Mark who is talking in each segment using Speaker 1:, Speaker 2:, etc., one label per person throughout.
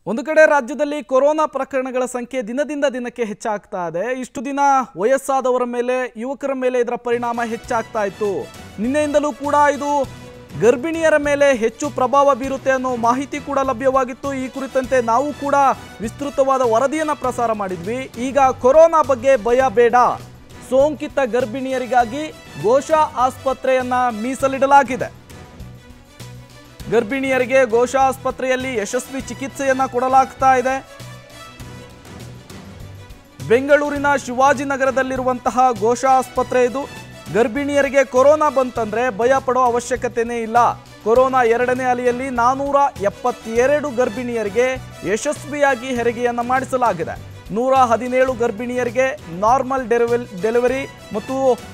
Speaker 1: ಒಂದು ಕಡೆ ರಾಜ್ಯದಲ್ಲಿ ಕೊರೋನಾ ಪ್ರಕರಣಗಳ ಸಂಖ್ಯೆ ದಿನದಿಂದ ದಿನಕ್ಕೆ ಹೆಚ್ಚಾಗ್ತಾ ಇದೆ ಇಷ್ಟು ದಿನ ವಯಸ್ಸಾದವರ ಮೇಲೆ ಯುವಕರ ಮೇಲೆ ಇದರ ಪರಿಣಾಮ ಹೆಚ್ಚಾಗ್ತಾ ಇತ್ತು ನಿನ್ನೆಯಿಂದಲೂ ಕೂಡ ಇದು ಗರ್ಭಿಣಿಯರ ಮೇಲೆ ಹೆಚ್ಚು ಪ್ರಭಾವ ಬೀರುತ್ತೆ ಅನ್ನೋ ಮಾಹಿತಿ ಕೂಡ ಲಭ್ಯವಾಗಿತ್ತು ಈ ಕುರಿತಂತೆ ನಾವು ಕೂಡ ವಿಸ್ತೃತವಾದ ವರದಿಯನ್ನು ಪ್ರಸಾರ ಮಾಡಿದ್ವಿ ಈಗ ಕೊರೋನಾ ಬಗ್ಗೆ ಭಯ ಬೇಡ ಸೋಂಕಿತ ಗರ್ಭಿಣಿಯರಿಗಾಗಿ ಘೋಷಾ ಆಸ್ಪತ್ರೆಯನ್ನ ಮೀಸಲಿಡಲಾಗಿದೆ ಗರ್ಭಿಣಿಯರಿಗೆ ಘೋಷಾ ಆಸ್ಪತ್ರೆಯಲ್ಲಿ ಯಶಸ್ವಿ ಚಿಕಿತ್ಸೆಯನ್ನ ಕೊಡಲಾಗ್ತಾ ಇದೆ ಬೆಂಗಳೂರಿನ ಶಿವಾಜಿನಗರದಲ್ಲಿರುವಂತಹ ಘೋಷಾ ಆಸ್ಪತ್ರೆ ಇದು ಗರ್ಭಿಣಿಯರಿಗೆ ಕೊರೋನಾ ಬಂತಂದ್ರೆ ಭಯ ಪಡೋ ಅವಶ್ಯಕತೆನೇ ಇಲ್ಲ ಕೊರೋನಾ ಎರಡನೇ ಅಲೆಯಲ್ಲಿ ನಾನೂರ ಎಪ್ಪತ್ತೆರಡು ಗರ್ಭಿಣಿಯರಿಗೆ ಯಶಸ್ವಿಯಾಗಿ ಹೆರಿಗೆಯನ್ನ ಮಾಡಿಸಲಾಗಿದೆ ನೂರ ಹದಿನೇಳು ಗರ್ಭಿಣಿಯರಿಗೆ ನಾರ್ಮಲ್ ಡೆಲಿವರಿ ಡೆಲಿವರಿ ಮತ್ತು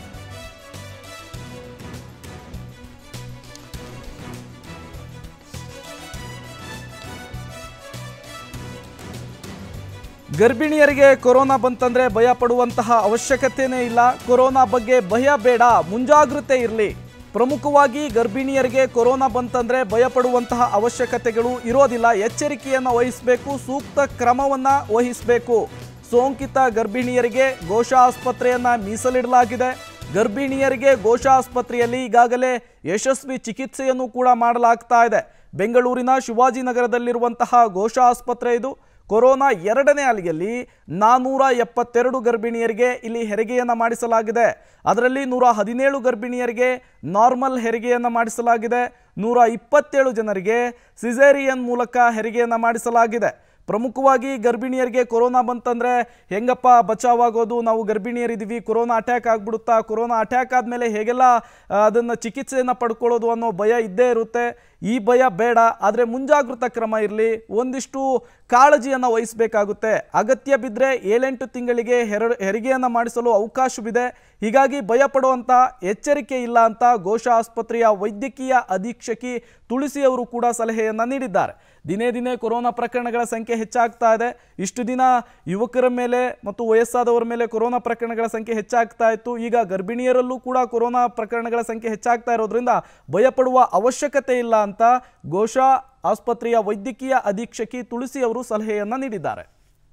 Speaker 1: ಗರ್ಭಿಣಿಯರಿಗೆ ಕೊರೋನಾ ಬಂತಂದ್ರೆ ಭಯ ಪಡುವಂತಹ ಅವಶ್ಯಕತೆನೇ ಇಲ್ಲ ಕೊರೋನಾ ಬಗ್ಗೆ ಭಯ ಬೇಡ ಮುಂಜಾಗ್ರತೆ ಇರಲಿ ಪ್ರಮುಖವಾಗಿ ಗರ್ಭಿಣಿಯರಿಗೆ ಕೊರೋನಾ ಬಂತಂದ್ರೆ ಭಯ ಪಡುವಂತಹ ಅವಶ್ಯಕತೆಗಳು ಇರೋದಿಲ್ಲ ಎಚ್ಚರಿಕೆಯನ್ನು ವಹಿಸಬೇಕು ಸೂಕ್ತ ಕ್ರಮವನ್ನ ವಹಿಸಬೇಕು ಸೋಂಕಿತ ಗರ್ಭಿಣಿಯರಿಗೆ ಘೋಷಾ ಆಸ್ಪತ್ರೆಯನ್ನ ಮೀಸಲಿಡಲಾಗಿದೆ ಗರ್ಭಿಣಿಯರಿಗೆ ಘೋಷಾ ಆಸ್ಪತ್ರೆಯಲ್ಲಿ ಈಗಾಗಲೇ ಯಶಸ್ವಿ ಚಿಕಿತ್ಸೆಯನ್ನು ಕೂಡ ಮಾಡಲಾಗ್ತಾ ಇದೆ ಬೆಂಗಳೂರಿನ ಶಿವಾಜಿನಗರದಲ್ಲಿರುವಂತಹ ಘೋಷಾ ಆಸ್ಪತ್ರೆ ಇದು ಕೊರೋನಾ ಎರಡನೇ ಅಲೆಯಲ್ಲಿ ನಾನ್ನೂರ ಎಪ್ಪತ್ತೆರಡು ಗರ್ಭಿಣಿಯರಿಗೆ ಇಲ್ಲಿ ಹೆರಿಗೆಯನ್ನು ಮಾಡಿಸಲಾಗಿದೆ ಅದರಲ್ಲಿ ನೂರ ಹದಿನೇಳು ಗರ್ಭಿಣಿಯರಿಗೆ ನಾರ್ಮಲ್ ಹೆರಿಗೆಯನ್ನು ಮಾಡಿಸಲಾಗಿದೆ ನೂರ ಇಪ್ಪತ್ತೇಳು ಜನರಿಗೆ ಸಿಸೇರಿಯನ್ ಮೂಲಕ ಹೆರಿಗೆಯನ್ನು ಮಾಡಿಸಲಾಗಿದೆ ಪ್ರಮುಖವಾಗಿ ಗರ್ಭಿಣಿಯರಿಗೆ ಕೊರೋನಾ ಬಂತಂದ್ರೆ ಹೆಂಗಪ್ಪ ಬಚಾವಾಗೋದು ನಾವು ಗರ್ಭಿಣಿಯರಿದ್ದೀವಿ ಕೊರೋನಾ ಅಟ್ಯಾಕ್ ಆಗ್ಬಿಡುತ್ತಾ ಕೊರೋನಾ ಅಟ್ಯಾಕ್ ಆದಮೇಲೆ ಹೇಗೆಲ್ಲ ಆ, ಅದನ್ನ ಚಿಕಿತ್ಸೆಯನ್ನು ಪಡ್ಕೊಳ್ಳೋದು ಅನ್ನೋ ಭಯ ಇದ್ದೇ ಇರುತ್ತೆ ಈ ಭಯ ಬೇಡ ಆದರೆ ಮುಂಜಾಗೃತಾ ಕ್ರಮ ಇರಲಿ ಒಂದಿಷ್ಟು ಕಾಳಜಿಯನ್ನು ವಹಿಸಬೇಕಾಗುತ್ತೆ ಅಗತ್ಯ ಬಿದ್ದರೆ ಏಳೆಂಟು ತಿಂಗಳಿಗೆ ಹೆರ ಹೆರಿಗೆಯನ್ನು ಮಾಡಿಸಲು ಅವಕಾಶವಿದೆ ಹೀಗಾಗಿ ಭಯ ಪಡುವಂಥ ಎಚ್ಚರಿಕೆ ಇಲ್ಲ ಅಂತ ಘೋಷಾ ಆಸ್ಪತ್ರೆಯ ವೈದ್ಯಕೀಯ ಅಧೀಕ್ಷಕಿ ತುಳಸಿ ಅವರು ಕೂಡ ಸಲಹೆಯನ್ನು ನೀಡಿದ್ದಾರೆ ದಿನೇ ದಿನೇ ಕೊರೋನಾ ಪ್ರಕರಣಗಳ ಸಂಖ್ಯೆ ಹೆಚ್ಚಾಗ್ತಾ ಇದೆ ಇಷ್ಟು ದಿನ ಯುವಕರ ಮೇಲೆ ಮತ್ತು ವಯಸ್ಸಾದವರ ಮೇಲೆ ಕೊರೋನಾ ಪ್ರಕರಣಗಳ ಸಂಖ್ಯೆ ಹೆಚ್ಚಾಗ್ತಾ ಇತ್ತು ಈಗ ಗರ್ಭಿಣಿಯರಲ್ಲೂ ಕೂಡ ಕೊರೋನಾ ಪ್ರಕರಣಗಳ ಸಂಖ್ಯೆ ಹೆಚ್ಚಾಗ್ತಾ ಇರೋದ್ರಿಂದ ಭಯಪಡುವ ಅವಶ್ಯಕತೆ ಇಲ್ಲ ಅಂತ ಘೋಷಾ ಆಸ್ಪತ್ರೆಯ ವೈದ್ಯಕೀಯ ಅಧೀಕ್ಷಕಿ ತುಳಸಿ ಅವರು ಸಲಹೆಯನ್ನ ನೀಡಿದ್ದಾರೆ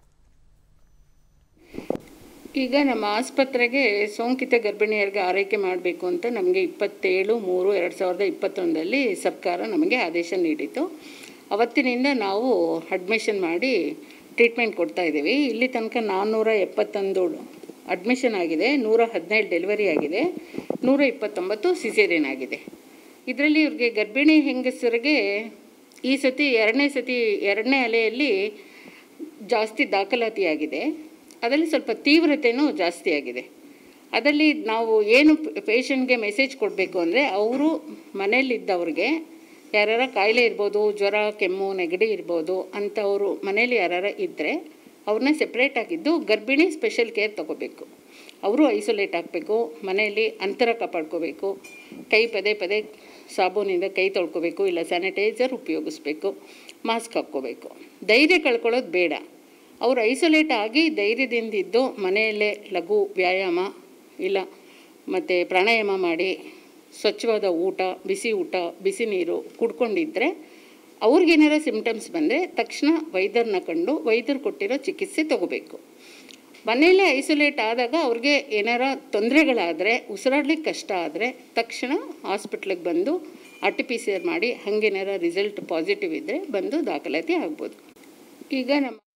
Speaker 2: ಈಗ ನಮ್ಮ ಆಸ್ಪತ್ರೆಗೆ ಸೋಂಕಿತ ಗರ್ಭಿಣಿಯರಿಗೆ ಆರೈಕೆ ಮಾಡಬೇಕು ಅಂತ ನಮಗೆ ಇಪ್ಪತ್ತೇಳು ಮೂರು ಎರಡು ಸಾವಿರದ ಇಪ್ಪತ್ತೊಂದರಲ್ಲಿ ಸರ್ಕಾರ ನಮಗೆ ಆದೇಶ ನೀಡಿತು ಅವತ್ತಿನಿಂದ ನಾವು ಅಡ್ಮಿಷನ್ ಮಾಡಿ ಟ್ರೀಟ್ಮೆಂಟ್ ಕೊಡ್ತಾ ಇದ್ದೀವಿ ಇಲ್ಲಿ ತನಕ ನಾನ್ನೂರ ಎಪ್ಪತ್ತೊಂದು ಅಡ್ಮಿಷನ್ ಆಗಿದೆ ನೂರ ಹದಿನೇಳು ಡೆಲಿವರಿ ಆಗಿದೆ ನೂರ ಇಪ್ಪತ್ತೊಂಬತ್ತು ಸಿಸೇರಿಯನ್ ಆಗಿದೆ ಇದರಲ್ಲಿ ಇವ್ರಿಗೆ ಗರ್ಭಿಣಿ ಹೆಂಗಸರಿಗೆ ಈ ಸತಿ ಎರಡನೇ ಸತಿ ಎರಡನೇ ಅಲೆಯಲ್ಲಿ ಜಾಸ್ತಿ ದಾಖಲಾತಿಯಾಗಿದೆ ಅದರಲ್ಲಿ ಸ್ವಲ್ಪ ತೀವ್ರತೆಯೂ ಜಾಸ್ತಿ ಆಗಿದೆ ಅದರಲ್ಲಿ ನಾವು ಏನು ಪೇಷಂಟ್ಗೆ ಮೆಸೇಜ್ ಕೊಡಬೇಕು ಅಂದರೆ ಅವರು ಮನೇಲಿದ್ದವ್ರಿಗೆ ಯಾರ್ಯಾರ ಕಾಯಿಲೆ ಇರ್ಬೋದು ಜ್ವರ ಕೆಮ್ಮು ನೆಗಡಿ ಇರ್ಬೋದು ಅಂಥವರು ಮನೇಲಿ ಯಾರ್ಯಾರ ಇದ್ದರೆ ಅವ್ರನ್ನ ಸೆಪ್ರೇಟ್ ಆಗಿದ್ದು ಗರ್ಭಿಣಿ ಸ್ಪೆಷಲ್ ಕೇರ್ ತಗೋಬೇಕು ಅವರು ಐಸೋಲೇಟ್ ಆಗಬೇಕು ಮನೆಯಲ್ಲಿ ಅಂತರ ಕಾಪಾಡ್ಕೋಬೇಕು ಕೈ ಪದೇ ಪದೇ ಸಾಬೂನಿಂದ ಕೈ ತೊಳ್ಕೊಬೇಕು ಇಲ್ಲ ಸ್ಯಾನಿಟೈಸರ್ ಉಪಯೋಗಿಸ್ಬೇಕು ಮಾಸ್ಕ್ ಹಾಕ್ಕೋಬೇಕು ಧೈರ್ಯ ಕಳ್ಕೊಳ್ಳೋದು ಬೇಡ ಅವರು ಐಸೋಲೇಟ್ ಆಗಿ ಧೈರ್ಯದಿಂದ ಇದ್ದು ಮನೆಯಲ್ಲೇ ಲಘು ವ್ಯಾಯಾಮ ಇಲ್ಲ ಮತ್ತು ಪ್ರಾಣಾಯಾಮ ಮಾಡಿ ಸ್ವಚ್ಛವಾದ ಊಟ ಬಿಸಿ ಊಟ ಬಿಸಿ ನೀರು ಕುಡ್ಕೊಂಡಿದ್ದರೆ ಅವ್ರಿಗೇನಾರ ಸಿಮ್ಟಮ್ಸ್ ಬಂದರೆ ತಕ್ಷಣ ವೈದ್ಯರನ್ನ ಕಂಡು ವೈದ್ಯರು ಕೊಟ್ಟಿರೋ ಚಿಕಿತ್ಸೆ ತಗೋಬೇಕು ಮನೆಯಲ್ಲೇ ಐಸೋಲೇಟ್ ಆದಾಗ ಅವ್ರಿಗೆ ಏನಾರ ತೊಂದರೆಗಳಾದರೆ ಉಸಿರಾಡ್ಲಿಕ್ಕೆ ಕಷ್ಟ ಆದರೆ ತಕ್ಷಣ ಹಾಸ್ಪಿಟ್ಲಿಗೆ ಬಂದು R T P C R ಮಾಡಿ ಹಾಗೇನಾರ ರಿಸಲ್ಟ್ ಪಾಸಿಟಿವ್ ಇದ್ದರೆ ಬಂದು ದಾಖಲಾತಿ ಆಗ್ಬೋದು ಈಗ ನಮ್ಮ